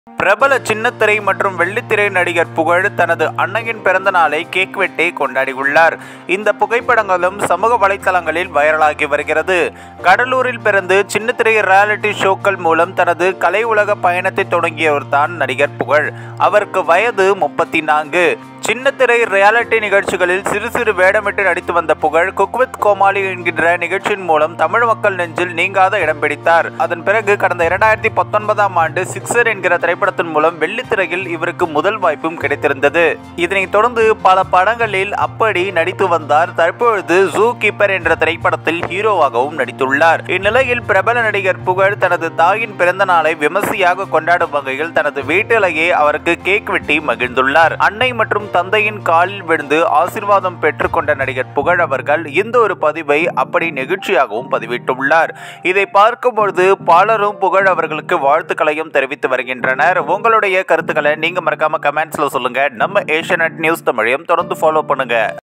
பிரபல சின்னத்திரை மற்றும் வெள்ளித்திரை நடிகர் புகழ் தனது அன்னையின் பிறந்த நாளை கேக் வெட்டி கொண்டாடியுள்ளார் இந்த புகைப்படங்களும் சமூக வலைத்தளங்களில் வைரலாகி வருகிறது கடலூரில் பிறந்து சின்னத்திரை ரியாலிட்டி ஷோக்கள் மூலம் தனது கலை உலக பயணத்தை தொடங்கியவர் தான் நடிகர் புகழ் அவருக்கு வயது முப்பத்தி நான்கு சின்னத்திரை ரியாலிட்டி நிகழ்ச்சிகளில் சிறு சிறு வேடமிட்டு நடித்து வந்த புகழ் குக்வித் கோமாளி என்கின்ற நிகழ்ச்சியின் மூலம் தமிழ் மக்கள் நெஞ்சில் நீங்காத இடம் பிடித்தார் அதன் பிறகு கடந்த இரண்டாயிரத்தி பத்தொன்பதாம் ஆண்டு சிக்ஸர் என்கிற திரைப்படத்தின் மூலம் வெள்ளித்திரையில் இவருக்கு முதல் வாய்ப்பும் கிடைத்திருந்தது இதனைத் தொடர்ந்து பல படங்களில் அப்படி நடித்து வந்தார் தற்பொழுது ஜூ கீப்பர் என்ற திரைப்படத்தில் ஹீரோவாகவும் நடித்துள்ளார் இந்நிலையில் பிரபல நடிகர் புகழ் தனது தாயின் பிறந்த நாளை விமர்சையாக கொண்டாடும் வகையில் தனது வீட்டிலேயே அவருக்கு கேக் வெட்டி மகிழ்ந்துள்ளார் அன்னை மற்றும் தந்தையின் காலில் விழுந்து ஆசிர்வாதம் பெற்றுக்கொண்ட நடிகர் புகழ் அவர்கள் இந்த ஒரு பதிவை அப்படி நெகிழ்ச்சியாகவும் பதிவிட்டுள்ளார் இதை பார்க்கும்பொழுது பலரும் புகழ் அவர்களுக்கு வாழ்த்துக்களையும் தெரிவித்து வருகின்றனர் உங்களுடைய கருத்துக்களை நீங்க மறக்காம கமெண்ட்ஸ்ல சொல்லுங்க நம்ம ஏஷியநெட் நியூஸ் தமிழையும் தொடர்ந்து ஃபாலோ பண்ணுங்க